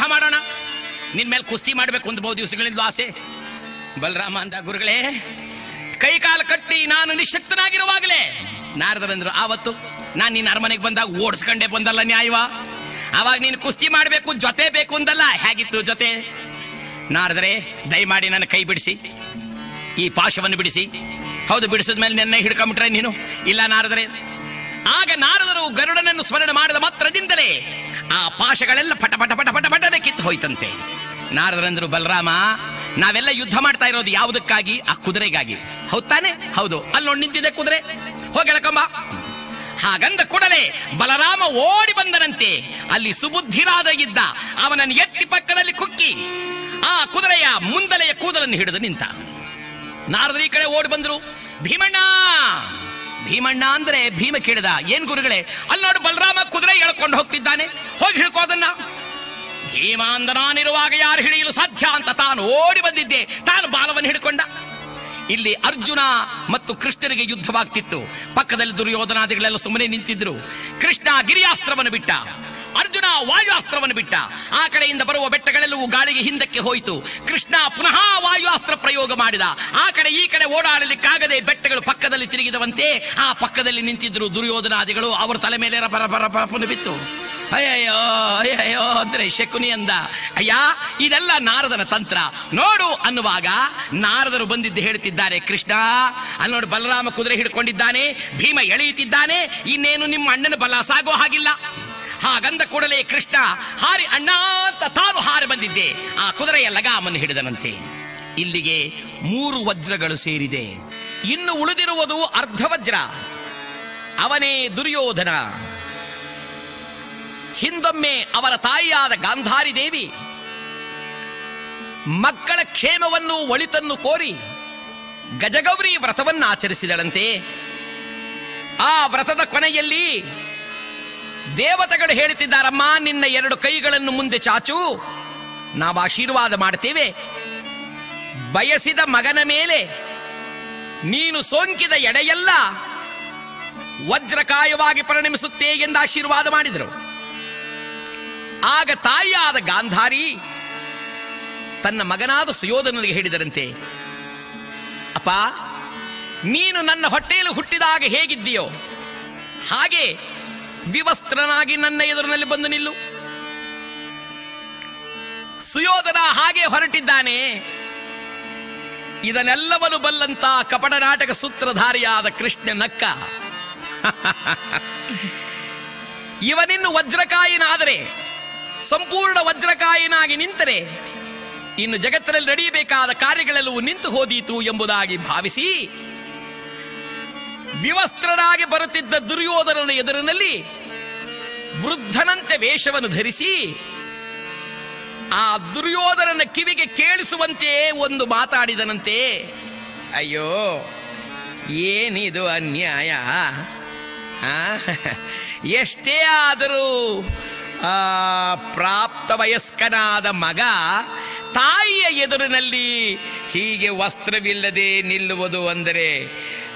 ಮಾಡೋಣ ನಿನ್ ಮೇಲೆ ಕುಸ್ತಿ ಮಾಡಬೇಕು ಅಂತ ಬಹು ದಿವಸಗಳಿಂದ ಆಸೆ ಬಲರಾಮ ಅಂದ ಗುರುಗಳೇ ಕೈ ಕಾಲು ಕಟ್ಟಿ ನಾನು ನಿಶಕ್ತನಾಗಿರುವಾಗಲೇ ನಾರದರಂದ್ರು ಆವತ್ತು ನಾನು ನಿನ್ನ ಅರಮನೆಗೆ ಬಂದಾಗ ಓಡಿಸ್ಕೊಂಡೆ ಬಂದಲ್ಲ ನ್ಯಾಯವ ಅವಾಗ ನೀನು ಕುಸ್ತಿ ಮಾಡಬೇಕು ಜೊತೆ ಬೇಕು ಅಂದಲ್ಲ ಹೇಗಿತ್ತು ಜೊತೆ ನಾರದರೆ ದಯಮಾಡಿ ನನ್ನ ಕೈ ಬಿಡಿಸಿ ಈ ಪಾಶವನ್ನು ಬಿಡಿಸಿ ಹೌದು ಬಿಡಿಸಿದ ಮೇಲೆ ನೆನ್ನೆ ಹಿಡ್ಕೊಂಬಿಟ್ರೆ ನೀನು ಇಲ್ಲ ನಾರದರೆ ಆಗ ನಾರದರು ಗರುಡನನ್ನು ಸ್ಮರಣೆ ಮಾಡಿದ ಮಾತ್ರದಿಂದಲೇ ಆ ಪಾಶಗಳೆಲ್ಲ ಪಟ ಪಟ ಪಟ ಪಟ ಪಟನೆ ಕಿತ್ತು ಹೋಯ್ತಂತೆ ನಾರದರಂದ್ರು ಬಲರಾಮ ನಾವೆಲ್ಲ ಯುದ್ಧ ಮಾಡ್ತಾ ಇರೋದು ಯಾವುದಕ್ಕಾಗಿ ಆ ಕುದುರೆಗಾಗಿ ಹೌದ್ ತಾನೆ ಹೌದು ಅಲ್ಲಿ ನೋಡಿ ನಿಂತಿದೆ ಕುದುರೆ ಹೋಗಿ ಎಳ್ಕೊಂಬ ಹಾಗಂದ ಕೂಡಲೇ ಬಲರಾಮ ಓಡಿ ಬಂದನಂತೆ ಅಲ್ಲಿ ಸುಬುದ್ಧಿರಾದ ಇದ್ದ ಅವನನ್ನು ಎತ್ತಿ ಪಕ್ಕದಲ್ಲಿ ಕುಕ್ಕಿ ಆ ಕುದುರೆಯ ಮುಂದಲೆಯ ಕೂದಲನ್ನು ಹಿಡಿದು ನಿಂತ ನಾರದರು ಈ ಕಡೆ ಓಡಿ ಬಂದ್ರು ಭೀಮಣ್ಣ ಭೀಮಣ್ಣ ಅಂದ್ರೆ ಭೀಮ ಕೇಳಿದ ಏನ್ ಗುರುಗಳೇ ಅಲ್ಲಿ ನೋಡು ಬಲರಾಮ ಕುದುರೆ ಎಳ್ಕೊಂಡು ಹೋಗ್ತಿದ್ದಾನೆ ಹೋಗಿ ಹಿಡ್ಕೋದನ್ನ ಭೀಮ ಅಂದ ನಾನಿರುವಾಗ ಯಾರು ಹಿಡಿಯಲು ಸಾಧ್ಯ ಅಂತ ತಾನು ಓಡಿ ಬಂದಿದ್ದೆ ತಾನು ಬಾಲವನ್ನು ಹಿಡ್ಕೊಂಡ ಇಲ್ಲಿ ಅರ್ಜುನ ಮತ್ತು ಕೃಷ್ಣರಿಗೆ ಯುದ್ಧವಾಗ್ತಿತ್ತು ಪಕ್ಕದಲ್ಲಿ ದುರ್ಯೋಧನಾದಿಗಳೆಲ್ಲ ಸುಮ್ಮನೆ ನಿಂತಿದ್ರು ಕೃಷ್ಣ ಗಿರಿಯಾಸ್ತ್ರವನ್ನು ಬಿಟ್ಟ ಅರ್ಜುನ ವಾಯುಅಸ್ತ್ರವನ್ನು ಬಿಟ್ಟ ಆ ಕಡೆಯಿಂದ ಬರುವ ಬೆಟ್ಟಗಳೆಲ್ಲವೂ ಗಾಳಿಗೆ ಹಿಂದಕ್ಕೆ ಹೋಯಿತು ಕೃಷ್ಣ ಪುನಃ ವಾಯುಅಸ್ತ್ರ ಪ್ರಯೋಗ ಮಾಡಿದ ಆ ಕಡೆ ಈ ಕಡೆ ಓಡಾಡಲಿಕ್ಕಾಗದೆ ಬೆಟ್ಟಗಳು ಪಕ್ಕದಲ್ಲಿ ತಿರುಗಿದವಂತೆ ಆ ಪಕ್ಕದಲ್ಲಿ ನಿಂತಿದ್ರು ದುರ್ಯೋಧನಾದಿಗಳು ಅವರ ತಲೆ ಮೇಲೆ ರಪ ರಪ ರಪ ರಪನೆ ಬಿತ್ತು ಅಯ್ಯಯ್ಯೋ ಅಯ್ಯಯ್ಯೋ ಅಂದ್ರೆ ಶಕುನಿ ಅಂದ ಅಯ್ಯ ಇದೆಲ್ಲ ನಾರದನ ತಂತ್ರ ನೋಡು ಅನ್ನುವಾಗ ನಾರದರು ಬಂದಿದ್ದು ಹೇಳ್ತಿದ್ದಾರೆ ಕೃಷ್ಣ ಅಲ್ಲಿ ನೋಡು ಬಲರಾಮ ಕುದುರೆ ಹಿಡ್ಕೊಂಡಿದ್ದಾನೆ ಭೀಮ ಎಳೆಯುತ್ತಿದ್ದಾನೆ ಇನ್ನೇನು ನಿಮ್ಮ ಅಣ್ಣನ ಬಲ ಸಾಗೋ ಹಾಗಿಲ್ಲ ಹಾಗಂದ ಕೂಡಲೇ ಕೃಷ್ಣ ಹಾರಿ ಅಣ್ಣ ಅಂತ ತಾನು ಹಾರಿ ಬಂದಿದ್ದೆ ಆ ಕುದುರೆಯ ಲಗಾಮನ್ನು ಹಿಡಿದನಂತೆ ಇಲ್ಲಿಗೆ ಮೂರು ವಜ್ರಗಳು ಸೇರಿದೆ ಇನ್ನು ಉಳಿದಿರುವುದು ಅರ್ಧ ವಜ್ರ ಅವನೇ ದುರ್ಯೋಧನ ಹಿಂದೊಮ್ಮೆ ಅವರ ತಾಯಿಯಾದ ಗಾಂಧಾರಿ ದೇವಿ ಮಕ್ಕಳ ಕ್ಷೇಮವನ್ನು ಒಳಿತನ್ನು ಕೋರಿ ಗಜಗೌರಿ ವ್ರತವನ್ನು ಆಚರಿಸಿದಳಂತೆ ಆ ವ್ರತದ ಕೊನೆಯಲ್ಲಿ ದೇವತೆಗಳು ಹೇಳುತ್ತಿದ್ದಾರಮ್ಮ ನಿನ್ನ ಎರಡು ಕೈಗಳನ್ನು ಮುಂದೆ ಚಾಚು ನಾವು ಆಶೀರ್ವಾದ ಮಾಡ್ತೇವೆ ಬಯಸಿದ ಮಗನ ಮೇಲೆ ನೀನು ಸೋಂಕಿದ ಎಡೆಯೆಲ್ಲ ವಜ್ರಕಾಯವಾಗಿ ಪರಿಣಮಿಸುತ್ತೆ ಎಂದು ಆಶೀರ್ವಾದ ಮಾಡಿದರು ಆಗ ತಾಯಿಯಾದ ಗಾಂಧಾರಿ ತನ್ನ ಮಗನಾದ ಸುಯೋಧನನಿಗೆ ಹೇಳಿದರಂತೆ ಅಪ್ಪ ನೀನು ನನ್ನ ಹೊಟ್ಟೆಯಲ್ಲಿ ಹುಟ್ಟಿದಾಗ ಹೇಗಿದ್ದೀಯೋ ಹಾಗೆ ವಿವಸ್ತ್ರನಾಗಿ ನನ್ನ ಎದುರಿನಲ್ಲಿ ಬಂದು ನಿಲ್ಲು ಸುಯೋಧನ ಹಾಗೆ ಹೊರಟಿದ್ದಾನೆ ಇದನ್ನೆಲ್ಲವನ್ನು ಬಲ್ಲಂತ ಕಪಟ ನಾಟಕ ಸೂತ್ರಧಾರಿಯಾದ ಕೃಷ್ಣ ನಕ್ಕ ಇವನಿನ್ನು ವಜ್ರಕಾಯಿನಾದರೆ ಸಂಪೂರ್ಣ ವಜ್ರಕಾಯಿನಾಗಿ ನಿಂತರೆ ಇನ್ನು ಜಗತ್ತಿನಲ್ಲಿ ನಡೆಯಬೇಕಾದ ಕಾರ್ಯಗಳೆಲ್ಲವೂ ನಿಂತು ಹೋದೀತು ಎಂಬುದಾಗಿ ಭಾವಿಸಿ ವಿವಸ್ತ್ರನಾಗಿ ಬರುತ್ತಿದ್ದ ದುರ್ಯೋಧನನ ಎದುರಿನಲ್ಲಿ ವೃದ್ಧನಂತೆ ವೇಷವನ್ನು ಧರಿಸಿ ಆ ದುರ್ಯೋಧನನ ಕಿವಿಗೆ ಕೇಳಿಸುವಂತೆ ಒಂದು ಮಾತಾಡಿದನಂತೆ ಅಯ್ಯೋ ಏನಿದು ಅನ್ಯಾಯ ಆ, ಎಷ್ಟೇ ಆದರೂ ಆ, ಪ್ರಾಪ್ತ ವಯಸ್ಕನಾದ ಮಗ ತಾಯಿಯ ಎದುರಿನಲ್ಲಿ ಹೀಗೆ ವಸ್ತ್ರವಿಲ್ಲದೆ ನಿಲ್ಲುವುದು ಅಂದರೆ